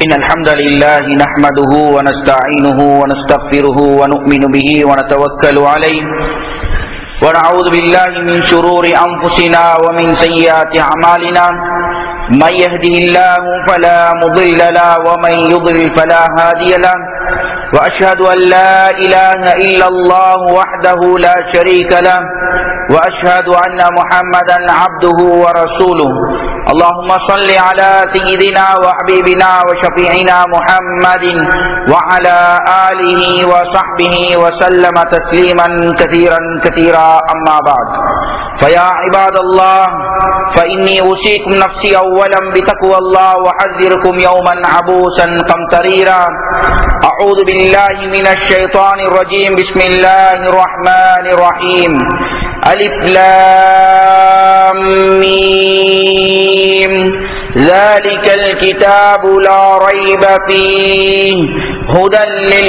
إن الحمد لله نحمده ونستعينه ونستغفره ونؤمن به ونتوكل عليه ونعوذ بالله من شرور أنفسنا ومن سيئات أعمالنا من يهده الله فلا مضل له ومن يضلل فلا هادي له وأشهد أن لا إله إلا الله وحده لا شريك له وأشهد أن محمدا عبده ورسوله اللهم صل على سيدنا وحبيبنا وشفيعنا محمد وعلى آله وصحبه وسلم تسليما كثيرا كثيرا أما بعد فيا عباد الله فإني أوصيكم نفسي أولا بتقوى الله وحذركم يوما عبوسا قمطريرا أعوذ بالله من الشيطان الرجيم بسم الله الرحمن الرحيم ألف لام ميم ذلك الكتاب لا ريب فيه هدى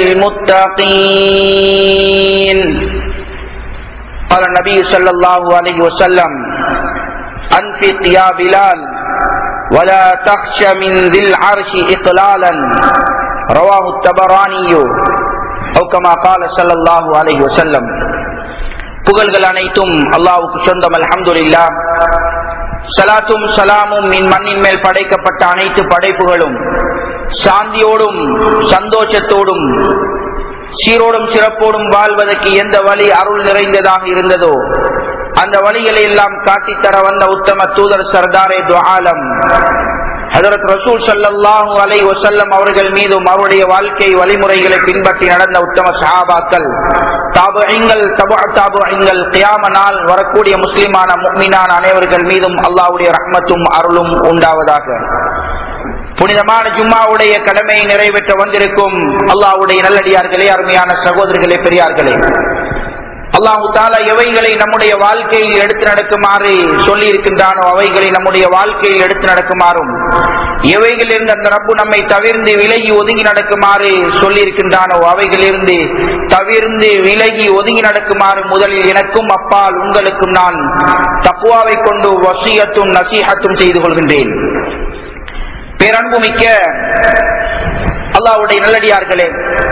للمتقين قال النبي صلى الله عليه وسلم أنفق يا بلال ولا تخش من ذي العرش إقلالا رواه التبراني أو كما قال صلى الله عليه وسلم புகழ்கள் அனைத்தும் அல்லாவுக்கு சொந்தம் அல்ஹம்துலில்லா சலாத்தும் சலாமும் மின் மண்ணின் மேல் படைக்கப்பட்ட அனைத்து படைப்புகளும் சாந்தியோடும் சந்தோஷத்தோடும் சீரோடும் சிறப்போடும் வாழ்வதற்கு எந்த வழி அருள் நிறைந்ததாக இருந்ததோ அந்த வழிகளை எல்லாம் காட்டித்தர வந்த உத்தம தூதர் சர்தாரே துஆலம் ஹதரத் ரசூல் சல்லாஹூ அலை வசல்லம் அவர்கள் மீதும் அவருடைய வாழ்க்கை வழிமுறைகளை பின்பற்றி நடந்த உத்தம சஹாபாக்கள் தாபுங்கள் தபு தாபுங்கள் கியாம நாள் வரக்கூடிய முஸ்லிமான முக்மினான அனைவர்கள் மீதும் அல்லாவுடைய ரஹ்மத்தும் அருளும் உண்டாவதாக புனிதமான ஜும்மாவுடைய கடமையை நிறைவேற்ற வந்திருக்கும் அல்லாவுடைய நல்லடியார்களே அருமையான சகோதரர்களே பெரியார்களே அல்லாஹு தாலா எவைகளை நம்முடைய வாழ்க்கையில் எடுத்து நடக்குமாறு சொல்லி இருக்கின்றானோ அவைகளை நம்முடைய வாழ்க்கையில் எடுத்து நடக்குமாறும் எவைகளிலிருந்து அந்த ரப்பு நம்மை தவிர்ந்து விலகி ஒதுங்கி நடக்குமாறு சொல்லி இருக்கின்றானோ அவைகளிலிருந்து தவிர்ந்து விலகி ஒதுங்கி நடக்குமாறு முதலில் எனக்கும் அப்பால் உங்களுக்கும் நான் தப்புவாவை கொண்டு வசியத்தும் நசீகத்தும் செய்து கொள்கின்றேன் பேரன்புமிக்க அல்லாவுடைய நல்லடியார்களே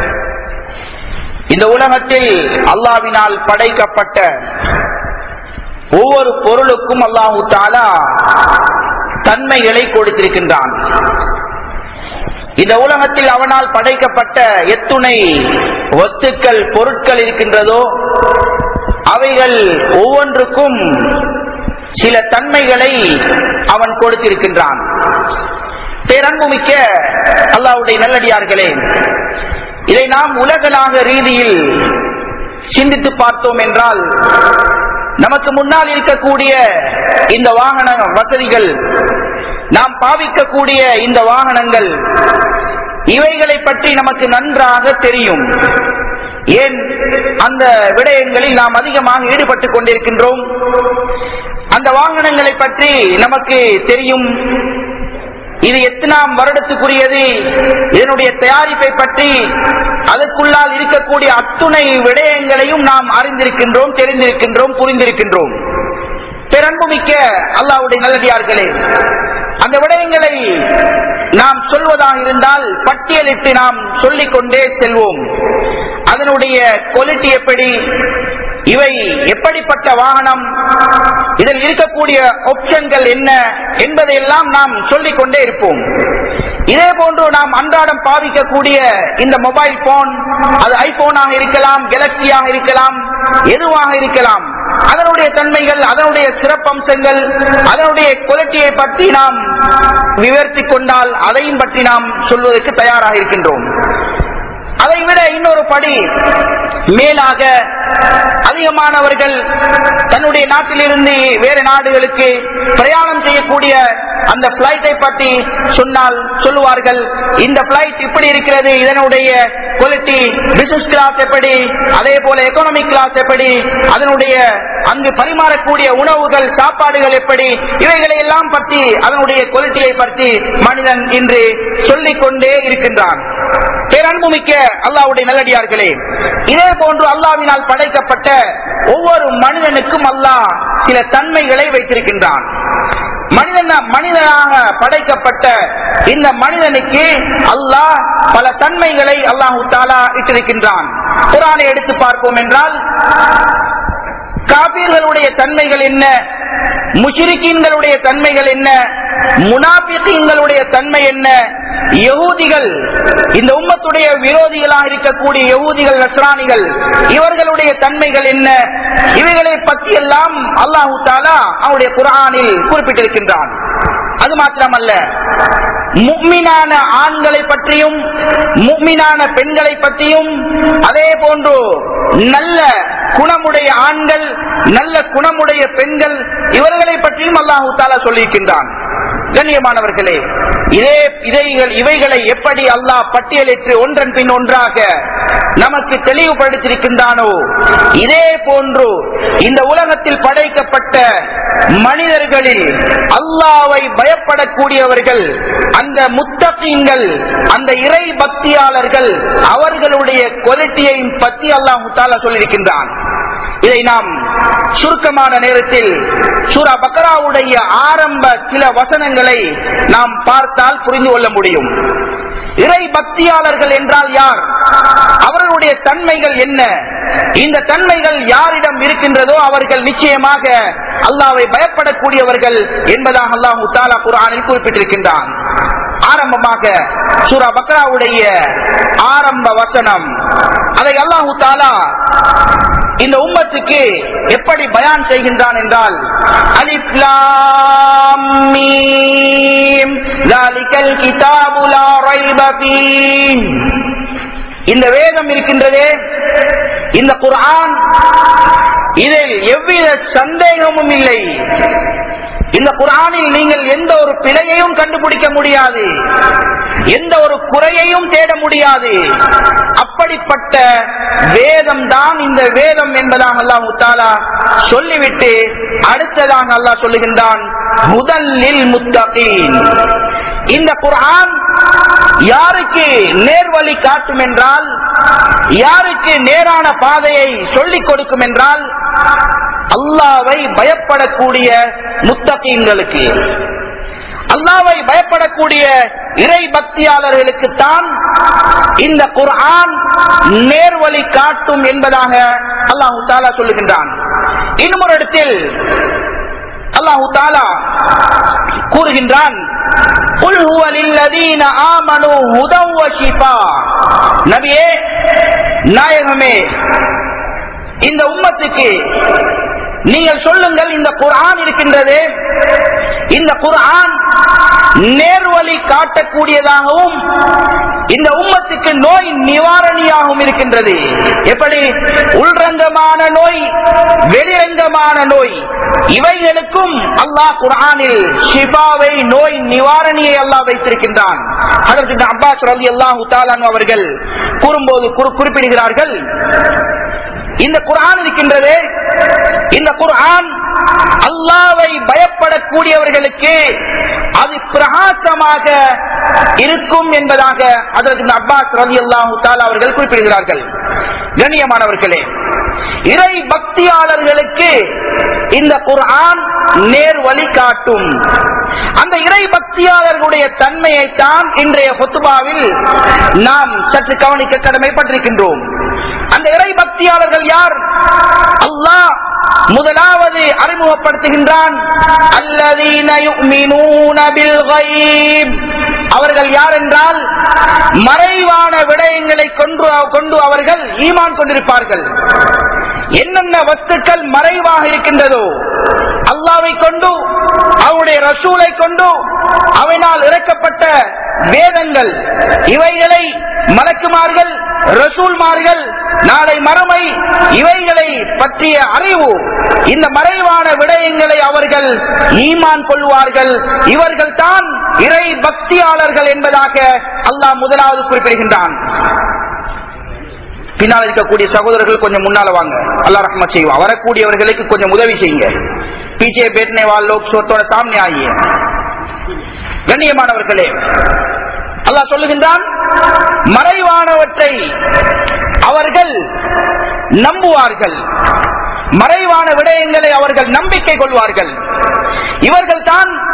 இந்த உலகத்தில் அல்லாவினால் படைக்கப்பட்ட ஒவ்வொரு பொருளுக்கும் அல்லாஹு தாலா தன்மைகளை கொடுத்திருக்கின்றான் இந்த உலகத்தில் அவனால் படைக்கப்பட்ட எத்துணை வஸ்துக்கள் பொருட்கள் இருக்கின்றதோ அவைகள் ஒவ்வொன்றுக்கும் சில தன்மைகளை அவன் கொடுத்திருக்கின்றான் பேரன்புமிக்க அல்லாவுடைய நல்லடியார்களே இதை நாம் உலகளாக ரீதியில் சிந்தித்து பார்த்தோம் என்றால் நமக்கு முன்னால் இருக்கக்கூடிய இந்த வாகன வசதிகள் நாம் பாவிக்கக்கூடிய இந்த வாகனங்கள் இவைகளை பற்றி நமக்கு நன்றாக தெரியும் ஏன் அந்த விடயங்களில் நாம் அதிகமாக ஈடுபட்டு கொண்டிருக்கின்றோம் அந்த வாகனங்களை பற்றி நமக்கு தெரியும் இது எத்தனாம் வருடத்துக்குரியது இதனுடைய தயாரிப்பை பற்றி அதற்குள்ளால் இருக்கக்கூடிய அத்துணை விடயங்களையும் நாம் அறிந்திருக்கின்றோம் தெரிந்திருக்கின்றோம் புரிந்திருக்கின்றோம் பெரன்புமிக்க அல்லாவுடைய நல்லடியார்களே அந்த விடயங்களை நாம் சொல்வதாக இருந்தால் பட்டியலிட்டு நாம் சொல்லிக் கொண்டே செல்வோம் அதனுடைய குவாலிட்டி எப்படி இவை எப்படிப்பட்ட வாகனம் இதில் இருக்கக்கூடிய ஆப்ஷன்கள் என்ன என்பதையெல்லாம் நாம் சொல்லிக் கொண்டே இருப்போம் இதே போன்று நாம் அன்றாடம் பாவிக்கக்கூடிய இந்த மொபைல் போன் அது ஐபோனாக இருக்கலாம் கெலக்சியாக இருக்கலாம் எதுவாக இருக்கலாம் அதனுடைய தன்மைகள் அதனுடைய சிறப்பம்சங்கள் அதனுடைய குவாலிட்டியை பற்றி நாம் விவரித்துக் கொண்டால் அதையும் பற்றி நாம் சொல்வதற்கு தயாராக இருக்கின்றோம் அதை விட இன்னொரு படி மேலாக அதிகமானவர்கள் தன்னுடைய நாட்டிலிருந்து வேறு நாடுகளுக்கு பிரயாணம் செய்யக்கூடிய அந்த பிளைட்டை பற்றி சொன்னால் சொல்லுவார்கள் இந்த பிளைட் இப்படி இருக்கிறது இதனுடைய குவாலிட்டி பிசினஸ் கிளாஸ் எப்படி அதே போல எக்கனாமிக் கிளாஸ் எப்படி அதனுடைய அங்கு பரிமாறக்கூடிய உணவுகள் சாப்பாடுகள் எப்படி இவைகளை எல்லாம் பற்றி அதனுடைய குவாலிட்டியை பற்றி மனிதன் இன்று சொல்லிக் கொண்டே இருக்கின்றான் பேரன்புமிக்க அல்லாவுடைய நல்லடியார்களே இதே போன்று அல்லாவினால் படைக்கப்பட்ட ஒவ்வொரு மனிதனுக்கும் அல்லாஹ் சில தன்மைகளை வைத்திருக்கின்றான் மனிதன மனிதனாக படைக்கப்பட்ட இந்த மனிதனுக்கு அல்லாஹ் பல தன்மைகளை அல்லாஹு தாலா இட்டிருக்கின்றான் குரானை எடுத்து பார்ப்போம் என்றால் காபீர்களுடைய தன்மைகள் என்ன முஷிரிக்கீன்களுடைய தன்மைகள் என்ன முனாபிக்கீன்களுடைய தன்மை என்ன யகூதிகள் இந்த உம்மத்துடைய விரோதிகளாக இருக்கக்கூடிய யகூதிகள் நஸ்ரானிகள் இவர்களுடைய தன்மைகள் என்ன இவைகளை பற்றி எல்லாம் அல்லாஹு தாலா அவருடைய குரானில் குறிப்பிட்டிருக்கின்றான் அது மாத்திரமல்ல முக்மினான ஆண்களை பற்றியும் முக்மினான பெண்களை பற்றியும் அதே போன்று நல்ல குணமுடைய ஆண்கள் நல்ல குணமுடைய பெண்கள் இவர்களை பற்றியும் அல்லாஹு தாலா சொல்லியிருக்கின்றான் கண்ணியமானவர்களே இதே இதைகள் இவைகளை எப்படி அல்லாஹ் பட்டியலிட்டு ஒன்றன் பின் ஒன்றாக நமக்கு தெளிவுபடுத்தியிருக்கின்றானோ இதே போன்று இந்த உலகத்தில் படைக்கப்பட்ட மனிதர்களில் அல்லாவை பயப்படக்கூடியவர்கள் அந்த முத்தகீங்கள் அந்த இறை பக்தியாளர்கள் அவர்களுடைய குவாலிட்டியையும் பற்றி அல்லாஹ் முத்தாலா சொல்லியிருக்கின்றான் இதை நாம் சுருக்கமான நேரத்தில் சூரா பக்ராவுடைய ஆரம்ப சில வசனங்களை நாம் பார்த்தால் புரிந்து கொள்ள முடியும் இறை பக்தியாளர்கள் என்றால் யார் அவர்களுடைய தன்மைகள் என்ன இந்த தன்மைகள் யாரிடம் இருக்கின்றதோ அவர்கள் நிச்சயமாக அல்லாவை பயப்படக்கூடியவர்கள் என்பதாக அல்லாஹு தாலா குரானில் குறிப்பிட்டிருக்கின்றான் ஆரம்பமாக சூரா பக்ராவுடைய ஆரம்ப வசனம் அதை அல்லாஹு தாலா இந்த உம்மத்துக்கு எப்படி பயான் செய்கின்றான் என்றால் அலிப்லாம் இந்த வேதம் இருக்கின்றதே இந்த குர்ஆன் இதில் எவ்வித சந்தேகமும் இல்லை இந்த குரானில் நீங்கள் எந்த ஒரு பிழையையும் கண்டுபிடிக்க முடியாது எந்த ஒரு குறையையும் தேட முடியாது அப்படிப்பட்ட வேதம் தான் இந்த வேதம் என்பதாக அல்லாஹ் தாலா சொல்லிவிட்டு அடுத்ததாக அல்லாஹ் சொல்லுகின்றான் முதலில் முத்தகீன் இந்த குரான் யாருக்கு நேர்வழி காட்டும் என்றால் யாருக்கு நேரான பாதையை சொல்லிக் கொடுக்கும் என்றால் அல்லாவை பயப்படக்கூடிய முத்தகீன்களுக்கு அல்லாவை பயப்படக்கூடிய இறை பக்தியாளர்களுக்கு தான் இந்த குர்ஆன் நேர்வழி காட்டும் என்பதாக அல்லாஹு தாலா சொல்லுகின்றான் இன்னும் ஒரு இடத்தில் அல்லாஹு தாலா கூறுகின்றான் قل هو للذين آمنوا هدى وشفاء நபியே நாயகமே இந்த உம்மத்துக்கு நீங்கள் சொல்லுங்கள் இந்த குர்ஆன் இருக்கின்றது இந்த குர்ஆன் நேர்வழி காட்டக்கூடியதாகவும் இந்த உம்மத்துக்கு நோய் நிவாரணியாகவும் இருக்கின்றது எப்படி உள்ரங்கமான நோய் வெளிரங்கமான நோய் இவைகளுக்கும் அல்லாஹ் குர்ஆனில் ஷிபாவை நோய் நிவாரணியை அல்லாஹ் வைத்திருக்கின்றான் அதற்கு அப்பாஸ் ரலி அல்லாஹு தாலான் அவர்கள் கூறும்போது குறிப்பிடுகிறார்கள் இந்த குர்ஆன் இருக்கின்றதே இந்த குர்ஆன் அல்லாவை பயப்படக்கூடியவர்களுக்கு அது பிரகாசமாக இருக்கும் என்பதாக அதற்கு அப்பாஸ் ரவி அல்லாஹு தாலா அவர்கள் குறிப்பிடுகிறார்கள் கண்ணியமானவர்களே இறை பக்தியாளர்களுக்கு இந்த குர்ஆன் நேர் வழி காட்டும் அந்த இறை பக்தியாளர்களுடைய தன்மையை தான் இன்றைய பொத்துபாவில் நாம் சற்று கவனிக்க கடமைப்பட்டிருக்கின்றோம் அந்த இறை பக்தியாளர்கள் யார் அல்லாஹ் முதலாவது அறிமுகப்படுத்துகின்றான் அல்லதீன யுமினூன பில் கைப் அவர்கள் யார் என்றால் மறைவான விடயங்களை கொண்டு கொண்டு அவர்கள் ஈமான் கொண்டிருப்பார்கள் என்னென்ன வஸ்துக்கள் மறைவாக இருக்கின்றதோ அல்லாவை கொண்டு அவருடைய ரசூலை கொண்டு அவனால் இறக்கப்பட்ட வேதங்கள் இவைகளை மலக்குமார்கள் ரசூல்மார்கள் நாளை மறுமை இவைகளை பற்றிய அறிவு இந்த மறைவான விடயங்களை அவர்கள் ஈமான் கொள்வார்கள் இவர்கள் தான் இறை பக்தியாளர்கள் என்பதாக அல்லாஹ் முதலாவது குறிப்பிடுகின்றான் பின்னால் இருக்கக்கூடிய சகோதரர்கள் கொஞ்சம் முன்னால வாங்க அல்லா ரஹ்ம செய்வா வரக்கூடியவர்களுக்கு கொஞ்சம் உதவி செய்யுங்க பீச்சே பேட்னே வால் லோக் சோத்தோட சாமி ஆகிய கண்ணியமானவர்களே அல்லாஹ் சொல்லுகின்றான் மறைவானவற்றை அவர்கள் நம்புவார்கள் மறைவான விடயங்களை அவர்கள் நம்பிக்கை கொள்வார்கள் இவர்கள் தான்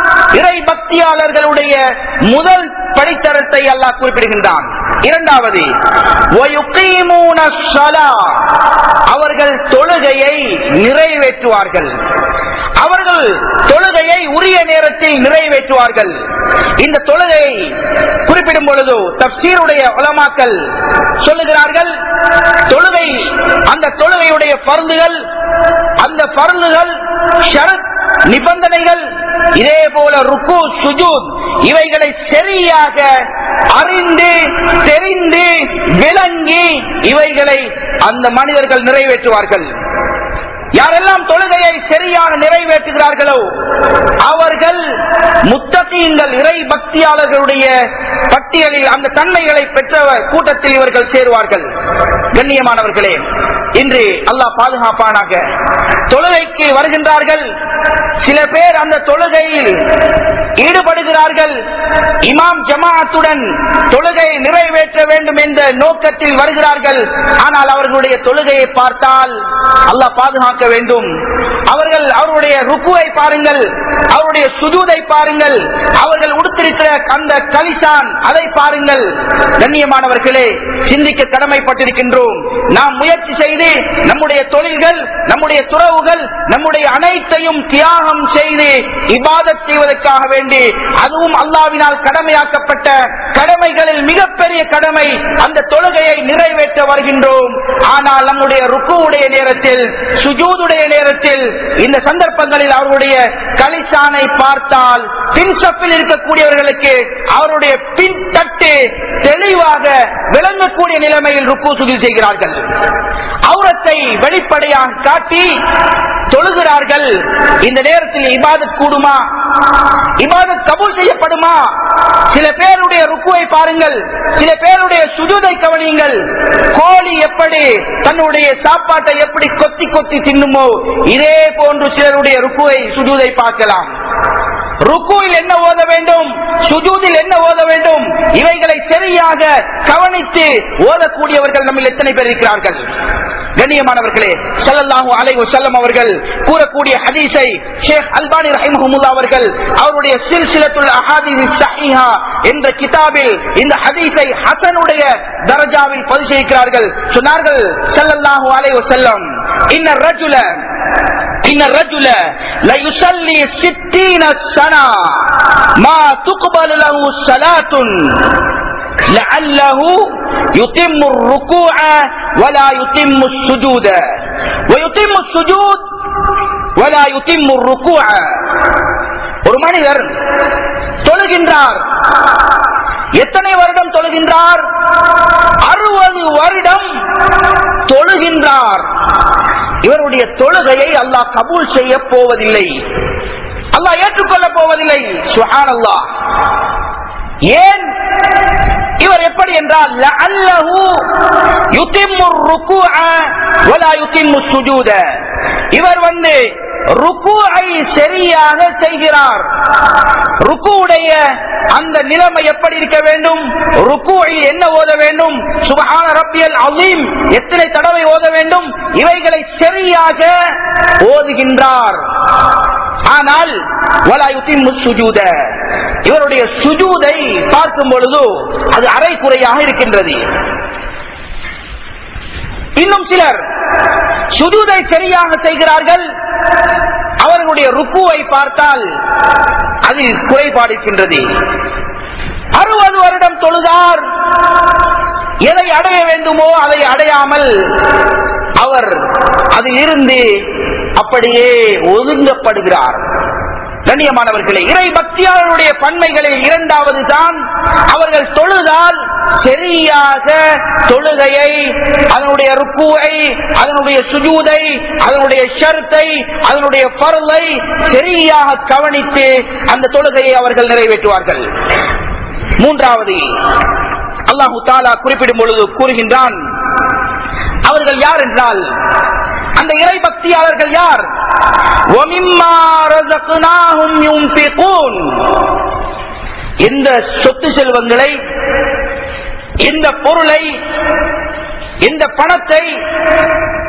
இறை பக்தியாளர்களுடைய முதல் படித்தரத்தை அல்லாஹ் குறிப்பிடுகின்றான் இரண்டாவது وَيُقِيمُونَ الصَّلَاةَ அவர்கள் தொழுகையை நிறைவேற்றுவார்கள் அவர்கள் தொழுகையை உரிய நேரத்தில் நிறைவேற்றுவார்கள் இந்த தொழுகையை குறிப்பிடும் பொழுது தப்சீருடைய உலமாக்கல் சொல்லுகிறார்கள் தொழுகை அந்த தொழுகையுடைய பருந்துகள் அந்த பருந்துகள் ஷரத் நிபந்தனைகள் இதே போல ருக்கு சுஜூத் இவைகளை சரியாக அறிந்து தெரிந்து விளங்கி இவைகளை அந்த மனிதர்கள் நிறைவேற்றுவார்கள் யாரெல்லாம் தொழுகையை சரியாக நிறைவேற்றுகிறார்களோ அவர்கள் முத்தகீங்கள் இறை பக்தியாளர்களுடைய பட்டியலில் அந்த தன்மைகளை பெற்ற கூட்டத்தில் இவர்கள் சேருவார்கள் கண்ணியமானவர்களே இன்று அல்லாஹ் பாதுகாப்பானாக தொழுகைக்கு வருகின்றார்கள் சில பேர் அந்த தொழுகையில் ஈடுபடுகிறார்கள் இமாம் ஜமாத்துடன் தொழுகையை நிறைவேற்ற வேண்டும் என்ற நோக்கத்தில் வருகிறார்கள் ஆனால் அவர்களுடைய தொழுகையை பார்த்தால் அல்லாஹ் பாதுகாக்க வேண்டும் அவர்கள் அவருடைய ருக்குவை பாருங்கள் அவருடைய சுஜூதை பாருங்கள் அவர்கள் உடுத்திருக்கிற அந்த கலிசான் அதை பாருங்கள் கண்ணியமானவர்களே சிந்திக்க கடமைப்பட்டிருக்கின்றோம் நாம் முயற்சி செய்து நம்முடைய தொழில்கள் நம்முடைய துறவுகள் நம்முடைய அனைத்தையும் தியாகம் செய்து இபாதத் செய்வதற்காக வேண்டி அதுவும் அல்லாவினால் கடமையாக்கப்பட்ட கடமைகளில் மிகப்பெரிய கடமை அந்த தொழுகையை நிறைவேற்ற வருகின்றோம் ஆனால் நம்முடைய ருக்குவுடைய நேரத்தில் சுஜூதுடைய நேரத்தில் இந்த சந்தர்ப்பங்களில் அவருடைய கலிசானை பார்த்தால் பின்சப்பில் இருக்கக்கூடியவர்களுக்கு அவருடைய பின் தட்டு தெளிவாக விளங்கக்கூடிய நிலைமையில் ருக்கு சுதி செய்கிறார்கள் அவுரத்தை வெளிப்படையாக காட்டி தொழுகிறார்கள் இந்த நேரத்தில் இபாதத் கூடுமா இபாதத் கபூல் செய்யப்படுமா சில பேருடைய ருக்குவை பாருங்கள் சில பேருடைய சுஜூதை கவனியுங்கள் கோழி எப்படி தன்னுடைய சாப்பாட்டை எப்படி கொத்தி கொத்தி தின்னுமோ இதே போன்று சிலருடைய ருக்குவை சுஜூதை பார்க்கலாம் ருக்குவில் என்ன ஓத வேண்டும் சுஜூதில் என்ன ஓத வேண்டும் இவைகளை சரியாக கவனித்து ஓதக்கூடியவர்கள் நம்மில் எத்தனை பேர் இருக்கிறார்கள் கண்ணியமானவர்களே ஸல்லல்லாஹு அலைஹி வஸல்லம் அவர்கள் கூறக்கூடிய ஹதீஸை ஷேக் அல்பானி ரஹிமஹுல்லாஹ் அவர்கள் அவருடைய சில்சிலத்துல் அஹாதீஸ் ஸஹீஹா என்ற கிதாபில் இந்த ஹதீஸை ஹசனுடைய தரஜாவில் பதிவு செய்கிறார்கள் சொன்னார்கள் ஸல்லல்லாஹு அலைஹி வஸல்லம் இன்ன ரஜுல إن الرجل ليصلي ستين سنة ما تقبل له صلاة لعله يتم الركوع ولا يتم السجود ويتم السجود ولا يتم الركوع ஒரு மனிதர் தொழுகின்றார் எத்தனை வருடம் தொழுகின்றார் அறுபது வருடம் தொழுகின்றார் இவருடைய தொழுகையை அல்லாஹ் கபூல் செய்ய போவதில்லை அல்லாஹ் ஏற்றுக்கொள்ள போவதில்லை சுஹான் அல்லாஹ் ஏன் இவர் எப்படி என்றால் லஅல்லஹு யுதிம்மு ருக்குஅ வலா யுதிம்மு சுஜூத இவர் வந்து ருக்குஐ சரியாக செய்கிறார் ருக்குடைய அந்த நிலைமை எப்படி இருக்க வேண்டும் ருக்குவில் என்ன ஓத வேண்டும் சுபஹான ரப்பியல் அலீம் எத்தனை தடவை ஓத வேண்டும் இவைகளை சரியாக ஓதுகின்றார் ஆனால் வலா யுதிம்மு சுஜூத இவருடைய சுஜூதை பார்க்கும் பொழுது அது அரை குறையாக இருக்கின்றது இன்னும் சிலர் சுஜூதை சரியாக செய்கிறார்கள் அவர்களுடைய ருக்குவை பார்த்தால் அதில் குறைபாடு இருக்கின்றது அறுபது வருடம் தொழுதார் எதை அடைய வேண்டுமோ அதை அடையாமல் அவர் அதில் இருந்து அப்படியே ஒதுங்கப்படுகிறார் கண்ணியமானவர்களே இறை பக்தியாளருடைய பன்மைகளில் இரண்டாவது தான் அவர்கள் தொழுதால் சரியாக தொழுகையை அதனுடைய ருக்குவை அதனுடைய சுஜூதை அதனுடைய ஷர்த்தை அதனுடைய பருளை சரியாக கவனித்து அந்த தொழுகையை அவர்கள் நிறைவேற்றுவார்கள் மூன்றாவது அல்லாஹு தாலா குறிப்பிடும் பொழுது கூறுகின்றான் அவர்கள் யார் என்றால் அந்த இறை பக்தியாளர்கள் யார் وَمِمَّا رَزَقْنَاهُمْ يُنْفِقُونَ இந்த சொத்து செல்வங்களை இந்த பொருளை இந்த பணத்தை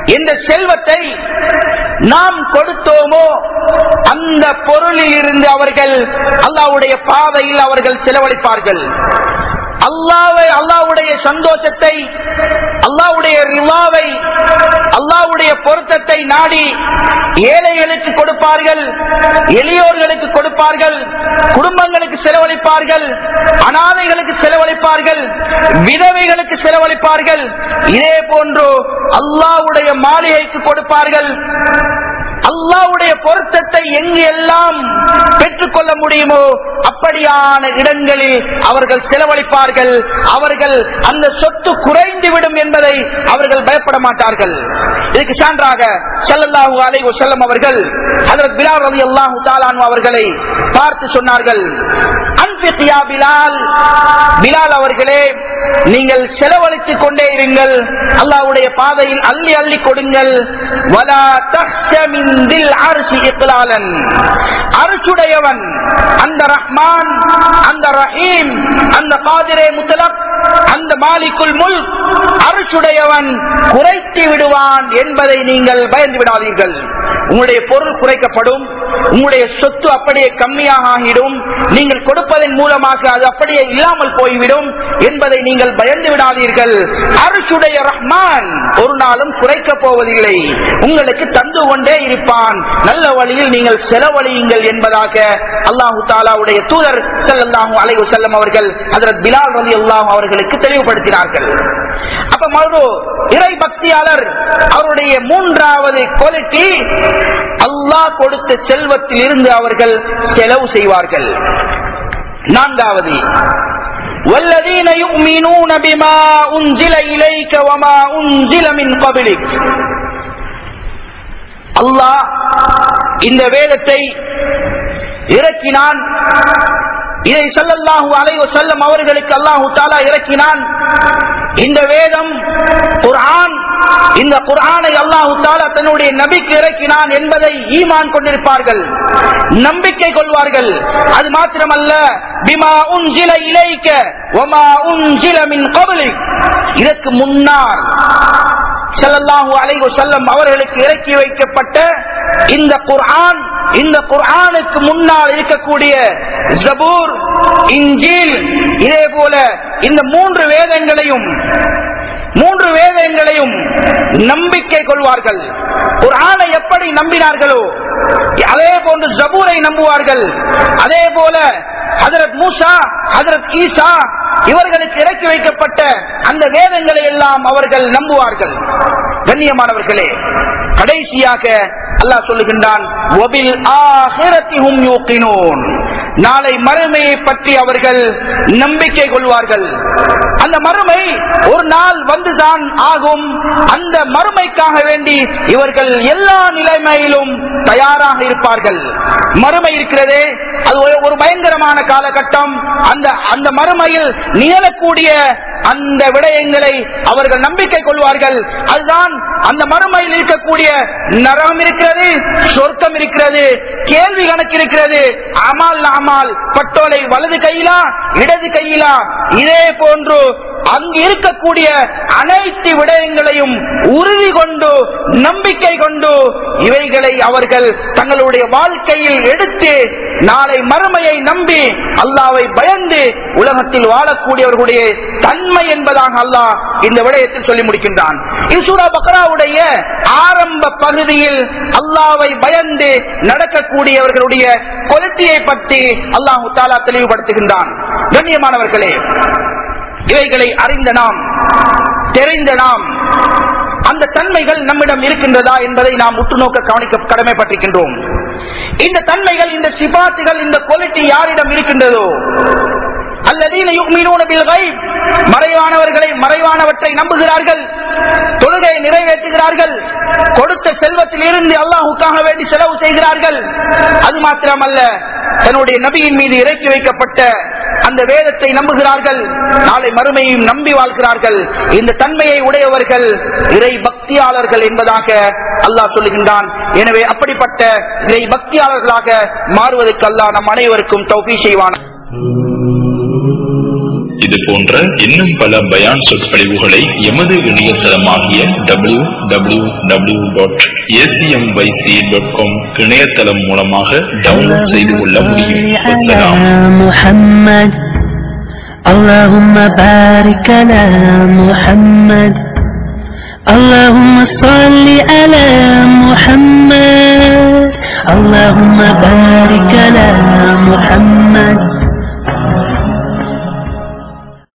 எந்த செல்வத்தை நாம் கொடுத்தோமோ அந்த பொருளில் இருந்து அவர்கள் அல்லாவுடைய பாதையில் அவர்கள் செலவழிப்பார்கள் அல்லாவை அல்லாவுடைய சந்தோஷத்தை அல்லாவுடைய ரிவாவை அல்லாவுடைய பொருத்தத்தை நாடி ஏழைகளுக்கு கொடுப்பார்கள் எளியோர்களுக்கு கொடுப்பார்கள் குடும்பங்களுக்கு செலவழிப்பார்கள் அனாதைகளுக்கு செலவழிப்பார்கள் விதவைகளுக்கு செலவழிப்பார்கள் இதே போன்று அல்லாவுடைய மாளிகைக்கு கொடுப்பார்கள் அல்லாவுடைய பொருத்தத்தை எங்கு எல்லாம் பெற்றுக்கொள்ள முடியுமோ அப்படியான இடங்களில் அவர்கள் செலவழிப்பார்கள் அவர்கள் அந்த சொத்து குறைந்துவிடும் என்பதை அவர்கள் பயப்பட மாட்டார்கள் இதுக்கு சான்றாக செல்லல்லாஹு அலை செல்லம் அவர்கள் அதற்கு பிலால் ரவி அல்லாஹு தாலானு அவர்களை பார்த்து சொன்னார்கள் அன்பித்தியா பிலால் பிலால் அவர்களே நீங்கள் செலவழித்துக் கொண்டே இருங்கள் அல்லாவுடைய பாதையில் அள்ளி அள்ளி கொடுங்கள் வலா தஹ்ஷமிந்தில் அரிசி இக்லாலன் அரசுடையவன் அந்த ரஹ்மான் அந்த ரஹீம் அந்த காதிரே முத்தலப் அந்த மாலிக்குள் முல் அரசுடையவன் குறைத்து விடுவான் என்பதை நீங்கள் பயந்து விடாதீர்கள் உங்களுடைய பொருள் குறைக்கப்படும் உங்களுடைய சொத்து அப்படியே கம்மியாக ஆகிடும் நீங்கள் கொடுப்பதன் மூலமாக அது அப்படியே இல்லாமல் போய்விடும் என்பதை நீங்கள் பயந்து விடாதீர்கள் அரசுடைய ரஹ்மான் ஒரு நாளும் குறைக்கப் போவதில்லை உங்களுக்கு தந்து கொண்டே இருப்பான் நல்ல வழியில் நீங்கள் செலவழியுங்கள் என்பதாக அல்லாஹு தாலாவுடைய தூதர் செல்லல்லாஹு அலைவு செல்லம் அவர்கள் அதற்கு பிலால் ரலி அல்லாஹ் அவர்களுக்கு தெளிவுபடுத்தினார்கள் அப்ப மறு இறை பக்தியாளர் அவருடைய மூன்றாவது குவாலிட்டி அல்லாஹ் கொடுத்த செல்வத்தில் இருந்து அவர்கள் செலவு செய்வார்கள் நான்காவது والذين يؤمنون بما أنزل إليك وما أنزل من قبلك அல்லாஹ் இந்த வேதத்தை இறக்கினான் இதை சொல்லல்லாஹு அலைவ செல்லம் அவர்களுக்கு அல்லாஹு தாலா இறக்கினான் இந்த வேதம் குர்ஆன் இந்த குர்ஆனை அல்லாஹு தாலா தன்னுடைய நபிக்கு இறக்கினான் என்பதை ஈமான் கொண்டிருப்பார்கள் நம்பிக்கை கொள்வார்கள் அது மாத்திரமல்ல பிமா உன்ஜில இலைக்க ஒமா உன்ஜில மின் கபலிக் இதற்கு முன்னால் ஸல்லல்லாஹு அலைஹி வஸல்லம் அவர்களுக்கு இறக்கி வைக்கப்பட்ட இந்த குர்ஆன் இந்த குர்ஆனுக்கு முன்னால் இருக்கக்கூடிய ஜபூர் இன்ஜீல் இதே போல இந்த மூன்று வேதங்களையும் மூன்று வேதங்களையும் நம்பிக்கை கொள்வார்கள் குர்ஆனை எப்படி நம்பினார்களோ அதே போன்று ஜபூரை நம்புவார்கள் அதே போல ஹதரத் மூசா ஹதரத் ஈசா இவர்களுக்கு இறக்கி வைக்கப்பட்ட அந்த வேதங்களை எல்லாம் அவர்கள் நம்புவார்கள் கண்ணியமானவர்களே கடைசியாக அல்லாஹ் சொல்லுகின்றான் "வபில் ஆகிரத்தி ஹும் யூகினூன்." நாளை மறுமையை பற்றி அவர்கள் நம்பிக்கை கொள்வார்கள் அந்த மறுமை ஒரு நாள் வந்துதான் ஆகும் அந்த மறுமைக்காக வேண்டி இவர்கள் எல்லா நிலைமையிலும் தயாராக இருப்பார்கள் மறுமை இருக்கிறதே அது ஒரு- ஒரு பயங்கரமான காலகட்டம் அந்த அந்த மறுமையில் நிகழக்கூடிய அந்த விடயங்களை அவர்கள் நம்பிக்கை கொள்வார்கள் அதுதான் அந்த மறுமையில் இருக்கக்கூடிய நரகம் இருக்கிறது சொர்க்கம் இருக்கிறது கேள்வி கணக்கு இருக்கிறது அமால் அமால் பட்டோலை வலது கையிலா இடது கையிலா இதே போன்று அங்கு இருக்கக்கூடிய அனைத்து விடயங்களையும் உறுதி கொண்டு நம்பிக்கை கொண்டு இவைகளை அவர்கள் தங்களுடைய வாழ்க்கையில் எடுத்து நாளை மறுமையை நம்பி அல்லாவை பயந்து உலகத்தில் வாழக்கூடியவர்களுடைய தன்மை என்பதாக அல்லாஹ் இந்த விடயத்தில் சொல்லி முடிக்கின்றான் இது சூரா பக்ராவுடைய ஆரம்ப பகுதியில் அல்லாவை பயந்து நடக்கக்கூடியவர்களுடைய கொலட்டியை பற்றி அல்லாஹு தாலா தெளிவுபடுத்துகின்றான் கண்ணியமானவர்களே இவைகளை அறிந்த நாம் தெரிந்த நாம் அந்த தன்மைகள் நம்மிடம் இருக்கின்றதா என்பதை நாம் உற்று நோக்க கவனிக்க கடமைப்பட்டிருக்கின்றோம் இந்த தன்மைகள் இந்த சிபாத்துகள் இந்த குவாலிட்டி யாரிடம் இருக்கின்றதோ அல்லதீன யுக்மினூன பில் கைப் மறைவானவர்களை மறைவானவற்றை நம்புகிறார்கள் தொழுகையை நிறைவேற்றுகிறார்கள் கொடுத்த செல்வத்தில் இருந்து அல்லாஹுக்காக வேண்டி செலவு செய்கிறார்கள் அது மாத்திரமல்ல தன்னுடைய நபியின் மீது இறக்கி வைக்கப்பட்ட அந்த வேதத்தை நம்புகிறார்கள் நாளை மறுமையும் நம்பி வாழ்கிறார்கள் இந்த தன்மையை உடையவர்கள் இறை பக்தியாளர்கள் என்பதாக அல்லாஹ் சொல்லுகின்றான் எனவே அப்படிப்பட்ட இறை பக்தியாளர்களாக மாறுவதற்கு அல்லாஹ் நம் அனைவருக்கும் தௌபி செய்வான் இது போன்ற இன்னும் பல பயான் சொற்பொழிவுகளை எமது இணையதளமாகிய W W W dot A C M Y C dot com இணையதளம் மூலமாக டவுன்லோட் செய்து கொள்ள முடியும் வசலாம் على محمد اللهم بارك على محمد اللهم صل على